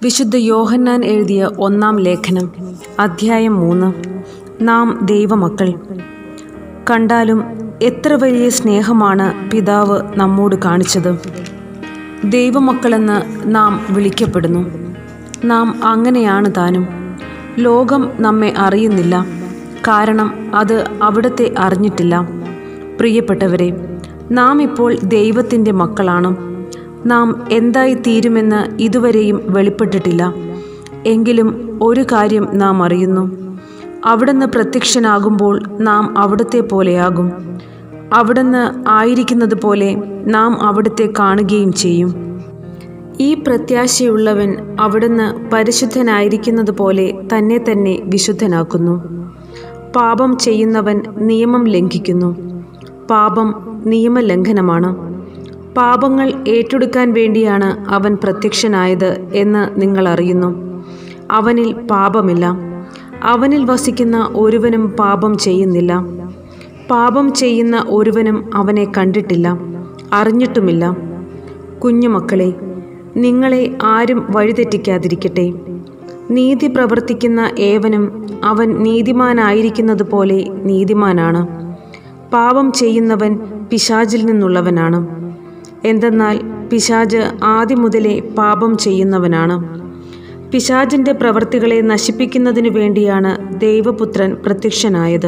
വിശുദ്ധ യോഹന്നാൻ എഴുതിയ ഒന്നാം ലേഖനം അധ്യായം മൂന്ന് നാം ദൈവമക്കൾ കണ്ടാലും എത്ര വലിയ സ്നേഹമാണ് പിതാവ് നമ്മോട് കാണിച്ചത് ദൈവമക്കളെന്ന് നാം വിളിക്കപ്പെടുന്നു നാം അങ്ങനെയാണ് താനും ലോകം നമ്മെ അറിയുന്നില്ല കാരണം അത് അവിടത്തെ അറിഞ്ഞിട്ടില്ല പ്രിയപ്പെട്ടവരെ നാം ഇപ്പോൾ ദൈവത്തിൻ്റെ മക്കളാണ് നാം എന്തായി തീരുമെന്ന് ഇതുവരെയും വെളിപ്പെട്ടിട്ടില്ല എങ്കിലും ഒരു കാര്യം നാം അറിയുന്നു അവിടുന്ന് പ്രത്യക്ഷനാകുമ്പോൾ നാം അവിടുത്തെ പോലെയാകും അവിടുന്ന് ആയിരിക്കുന്നത് പോലെ നാം അവിടുത്തെ കാണുകയും ചെയ്യും ഈ പ്രത്യാശയുള്ളവൻ അവിടുന്ന് പരിശുദ്ധനായിരിക്കുന്നത് പോലെ തന്നെ തന്നെ വിശുദ്ധനാക്കുന്നു പാപം ചെയ്യുന്നവൻ നിയമം ലംഘിക്കുന്നു പാപം നിയമലംഘനമാണ് പാപങ്ങൾ ഏറ്റെടുക്കാൻ വേണ്ടിയാണ് അവൻ പ്രത്യക്ഷനായത് എന്ന് നിങ്ങൾ അറിയുന്നു അവനിൽ പാപമില്ല അവനിൽ വസിക്കുന്ന ഒരുവനും പാപം ചെയ്യുന്നില്ല പാപം ചെയ്യുന്ന ഒരുവനും അവനെ കണ്ടിട്ടില്ല അറിഞ്ഞിട്ടുമില്ല കുഞ്ഞുമക്കളെ നിങ്ങളെ ആരും വഴിതെറ്റിക്കാതിരിക്കട്ടെ നീതി പ്രവർത്തിക്കുന്ന ഏവനും അവൻ നീതിമാനായിരിക്കുന്നത് പോലെ നീതിമാനാണ് പാപം ചെയ്യുന്നവൻ പിശാചിൽ നിന്നുള്ളവനാണ് എന്തെന്നാൽ പിശാജ് ആദ്യം മുതലേ പാപം ചെയ്യുന്നവനാണ് പിശാജിൻ്റെ പ്രവൃത്തികളെ നശിപ്പിക്കുന്നതിനു വേണ്ടിയാണ് ദൈവപുത്രൻ പ്രത്യക്ഷനായത്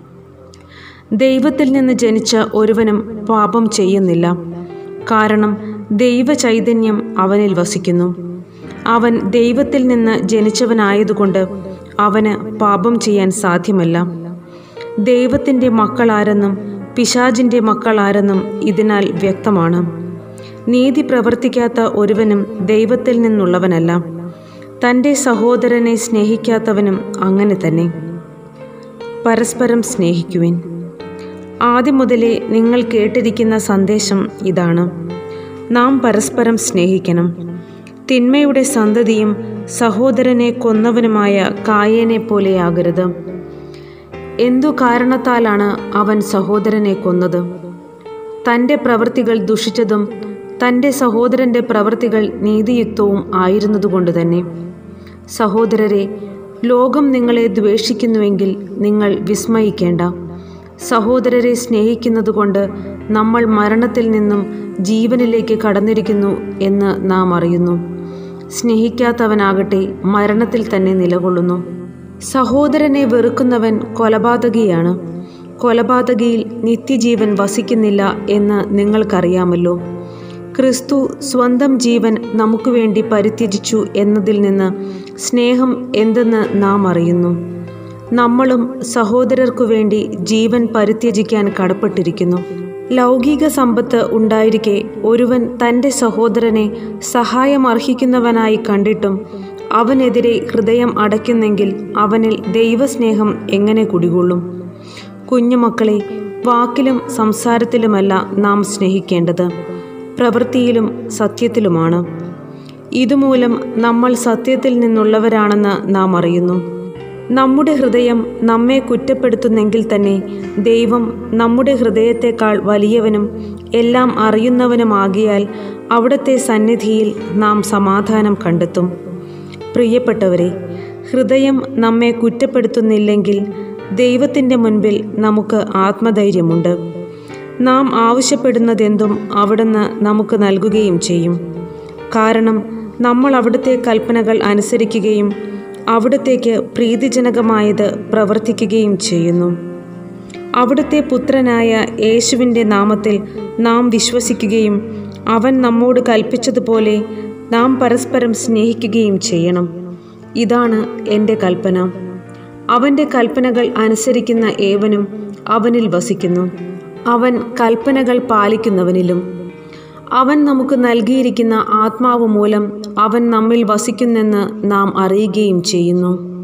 ദൈവത്തിൽ നിന്ന് ജനിച്ച ഒരുവനും പാപം ചെയ്യുന്നില്ല കാരണം ദൈവചൈതന്യം അവനിൽ വസിക്കുന്നു അവൻ ദൈവത്തിൽ നിന്ന് ജനിച്ചവനായതുകൊണ്ട് അവന് പാപം ചെയ്യാൻ സാധ്യമല്ല ദൈവത്തിൻ്റെ മക്കളാരെന്നും പിശാജിൻ്റെ മക്കളാരെന്നും ഇതിനാൽ വ്യക്തമാണ് നീതി പ്രവർത്തിക്കാത്ത ഒരുവനും ദൈവത്തിൽ നിന്നുള്ളവനല്ല തൻ്റെ സഹോദരനെ സ്നേഹിക്കാത്തവനും അങ്ങനെ തന്നെ പരസ്പരം സ്നേഹിക്കുവിൻ ആദ്യം മുതലേ നിങ്ങൾ കേട്ടിരിക്കുന്ന സന്ദേശം ഇതാണ് നാം പരസ്പരം സ്നേഹിക്കണം തിന്മയുടെ സന്തതിയും സഹോദരനെ കൊന്നവനുമായ കായേനെ പോലെയാകരുത് എന്തു കാരണത്താലാണ് അവൻ സഹോദരനെ കൊന്നത് തൻ്റെ പ്രവൃത്തികൾ ദുഷിച്ചതും തൻ്റെ സഹോദരൻ്റെ പ്രവൃത്തികൾ നീതിയുക്തവും ആയിരുന്നതുകൊണ്ട് തന്നെ സഹോദരരെ ലോകം നിങ്ങളെ ദ്വേഷിക്കുന്നുവെങ്കിൽ നിങ്ങൾ വിസ്മയിക്കേണ്ട സഹോദരരെ സ്നേഹിക്കുന്നതുകൊണ്ട് നമ്മൾ മരണത്തിൽ നിന്നും ജീവനിലേക്ക് കടന്നിരിക്കുന്നു എന്ന് നാം അറിയുന്നു സ്നേഹിക്കാത്തവനാകട്ടെ മരണത്തിൽ തന്നെ നിലകൊള്ളുന്നു സഹോദരനെ വെറുക്കുന്നവൻ കൊലപാതകിയാണ് കൊലപാതകിയിൽ നിത്യജീവൻ വസിക്കുന്നില്ല എന്ന് നിങ്ങൾക്കറിയാമല്ലോ ക്രിസ്തു സ്വന്തം ജീവൻ നമുക്ക് വേണ്ടി പരിത്യജിച്ചു എന്നതിൽ നിന്ന് സ്നേഹം എന്തെന്ന് നാം അറിയുന്നു നമ്മളും സഹോദരർക്കു വേണ്ടി ജീവൻ പരിത്യജിക്കാൻ കടപ്പെട്ടിരിക്കുന്നു ലൗകിക സമ്പത്ത് ഉണ്ടായിരിക്കെ ഒരുവൻ തൻ്റെ സഹോദരനെ സഹായം അർഹിക്കുന്നവനായി കണ്ടിട്ടും അവനെതിരെ ഹൃദയം അടയ്ക്കുന്നെങ്കിൽ അവനിൽ ദൈവസ്നേഹം എങ്ങനെ കുടികൊള്ളും കുഞ്ഞുമക്കളെ വാക്കിലും സംസാരത്തിലുമല്ല നാം സ്നേഹിക്കേണ്ടത് പ്രവൃത്തിയിലും സത്യത്തിലുമാണ് ഇതുമൂലം നമ്മൾ സത്യത്തിൽ നിന്നുള്ളവരാണെന്ന് നാം അറിയുന്നു നമ്മുടെ ഹൃദയം നമ്മെ കുറ്റപ്പെടുത്തുന്നെങ്കിൽ തന്നെ ദൈവം നമ്മുടെ ഹൃദയത്തെക്കാൾ വലിയവനും എല്ലാം അറിയുന്നവനുമാകിയാൽ അവിടുത്തെ സന്നിധിയിൽ നാം സമാധാനം കണ്ടെത്തും പ്രിയപ്പെട്ടവരെ ഹൃദയം നമ്മെ കുറ്റപ്പെടുത്തുന്നില്ലെങ്കിൽ ദൈവത്തിൻ്റെ മുൻപിൽ നമുക്ക് ആത്മധൈര്യമുണ്ട് നാം ആവശ്യപ്പെടുന്നതെന്തും അവിടുന്ന് നമുക്ക് നൽകുകയും ചെയ്യും കാരണം നമ്മൾ അവിടുത്തെ കൽപ്പനകൾ അനുസരിക്കുകയും അവിടത്തേക്ക് പ്രീതിജനകമായത് പ്രവർത്തിക്കുകയും ചെയ്യുന്നു അവിടുത്തെ പുത്രനായ യേശുവിൻ്റെ നാമത്തിൽ നാം വിശ്വസിക്കുകയും അവൻ നമ്മോട് കൽപ്പിച്ചതുപോലെ നാം പരസ്പരം സ്നേഹിക്കുകയും ചെയ്യണം ഇതാണ് എൻ്റെ കൽപ്പന അവൻ്റെ കൽപ്പനകൾ അനുസരിക്കുന്ന ഏവനും അവനിൽ വസിക്കുന്നു അവൻ കൽപ്പനകൾ പാലിക്കുന്നവനിലും അവൻ നമുക്ക് നൽകിയിരിക്കുന്ന ആത്മാവ് മൂലം അവൻ നമ്മിൽ വസിക്കുന്നെന്ന് നാം അറിയുകയും ചെയ്യുന്നു